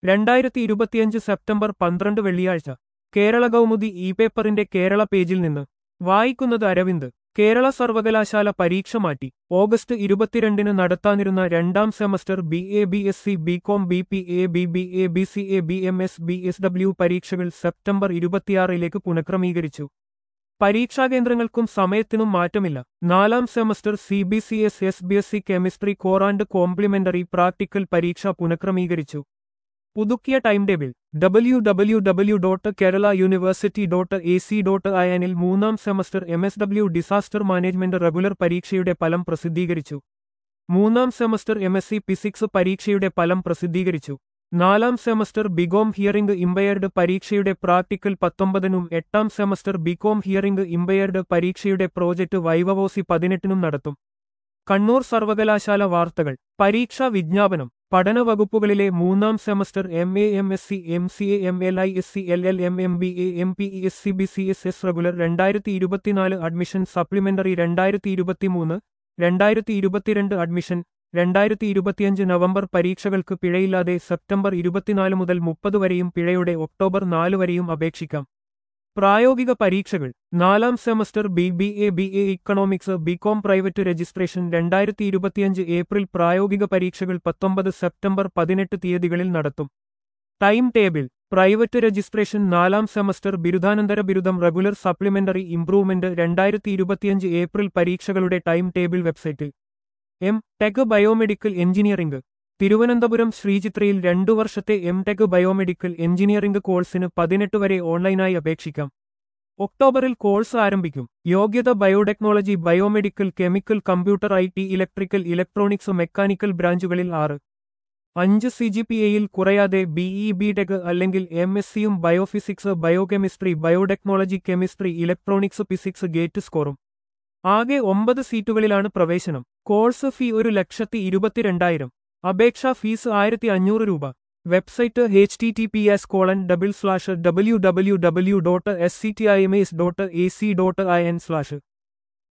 രണ്ടായിരത്തി ഇരുപത്തിയഞ്ച് സെപ്റ്റംബർ പന്ത്രണ്ട് വെള്ളിയാഴ്ച കേരള കൗമുദി ഇ പേപ്പറിന്റെ കേരള പേജിൽ നിന്ന് വായിക്കുന്നത് അരവിന്ദ് കേരള സർവകലാശാല പരീക്ഷ മാറ്റി ഓഗസ്റ്റ് ഇരുപത്തിരണ്ടിന് നടത്താനിരുന്ന രണ്ടാം semester B A B S C B com B P A B B A B C A B M S B S W പരീക്ഷകൾ സെപ്റ്റംബർ ഇരുപത്തിയാറിലേക്ക് പുനഃക്രമീകരിച്ചു പരീക്ഷാകേന്ദ്രങ്ങൾക്കും സമയത്തിനും മാറ്റമില്ല നാലാം semester C B C S S B S C chemistry core and complementary practical പരീക്ഷ പുനഃക്രമീകരിച്ചു പുതുക്കിയ time table W W W dot Kerala university dot A C dot അയനിൽ മൂന്നാം semester M S W disaster management regular പരീക്ഷയുടെ ഫലം പ്രസിദ്ധീകരിച്ചു മൂന്നാം semester M S C physics പരീക്ഷയുടെ ഫലം പ്രസിദ്ധീകരിച്ചു നാലാം സെമസ്റ്റർ ബികോം ഹിയറിംഗ് ഇമ്പയർഡ് പരീക്ഷയുടെ പ്രാക്ടിക്കൽ പത്തൊമ്പതിനും എട്ടാം സെമസ്റ്റർ ബികോം ഹിയറിംഗ് ഇമ്പയർഡ് പരീക്ഷയുടെ പ്രോജക്ട് വൈവവോസി പതിനെട്ടിനും നടത്തും കണ്ണൂർ സർവകലാശാല വാർത്തകൾ പരീക്ഷാ വിജ്ഞാപനം പഠന വകുപ്പുകളിലെ മൂന്നാം semester M A M S C M C A M L I S C L L M M B A M P E S C B C S S regular രണ്ടായിരത്തി ഇരുപത്തിനാല് അഡ്മിഷൻ സപ്ലിമെന്ററി രണ്ടായിരത്തി ഇരുപത്തിമൂന്ന് രണ്ടായിരത്തി ഇരുപത്തിരണ്ട് admission രണ്ടായിരത്തി ഇരുപത്തിയഞ്ച് November പരീക്ഷകൾക്ക് പിഴയില്ലാതെ September ഇരുപത്തിനാല് മുതൽ മുപ്പത് വരെയും പിഴയുടെ ഒക്ടോബർ നാല് വരെയും അപേക്ഷിക്കാം പ്രായോഗിക പരീക്ഷകൾ നാലാം semester B B A B A economics BCom private registration രണ്ടായിരത്തി ഇരുപത്തിയഞ്ച് ഏപ്രിൽ പ്രായോഗിക പരീക്ഷകൾ പത്തൊമ്പത് സെപ്റ്റംബർ പതിനെട്ട് തീയതികളിൽ നടത്തും ടൈം ടേബിൾ പ്രൈവറ്റ് രജിസ്ട്രേഷൻ നാലാം സെമസ്റ്റർ ബിരുദാനന്തര ബിരുദം റെഗുലർ സപ്ലിമെന്ററി ഇംപ്രൂവ്മെന്റ് രണ്ടായിരത്തി ഇരുപത്തിയഞ്ച് ഏപ്രിൽ പരീക്ഷകളുടെ ടൈം ടേബിൾ വെബ്സൈറ്റിൽ M tech biomedical engineering Thiruvananthapuram ശ്രീചിത്രയിൽ രണ്ടു വർഷത്തെ എം ടെക് ബയോമെഡിക്കൽ എഞ്ചിനീയറിംഗ് കോഴ്സിന് പതിനെട്ട് വരെ ഓൺലൈനായി അപേക്ഷിക്കാം ഒക്ടോബറിൽ കോഴ്സ് ആരംഭിക്കും യോഗ്യത biotechnology biomedical chemical computer I T electrical electronics mechanical ബ്രാഞ്ചുകളിൽ ആറ് അഞ്ച് സി ജി പി എയിൽ കുറയാതെ ബിഇ ബി ടെക് അല്ലെങ്കിൽ എം എസ് സിയും biophysics biochemistry biotechnology chemistry electronics physics GATE സ്കോറും ആകെ ഒമ്പത് സീറ്റുകളിലാണ് പ്രവേശനം കോഴ്സ് ഫീ ഒരു ലക്ഷത്തി ഇരുപത്തിരണ്ടായിരം അപേക്ഷാ ഫീസ് ആയിരത്തി അഞ്ഞൂറ് രൂപ website H T T P S colon double slash W W W dot S C T I M S dot A C dot I N slash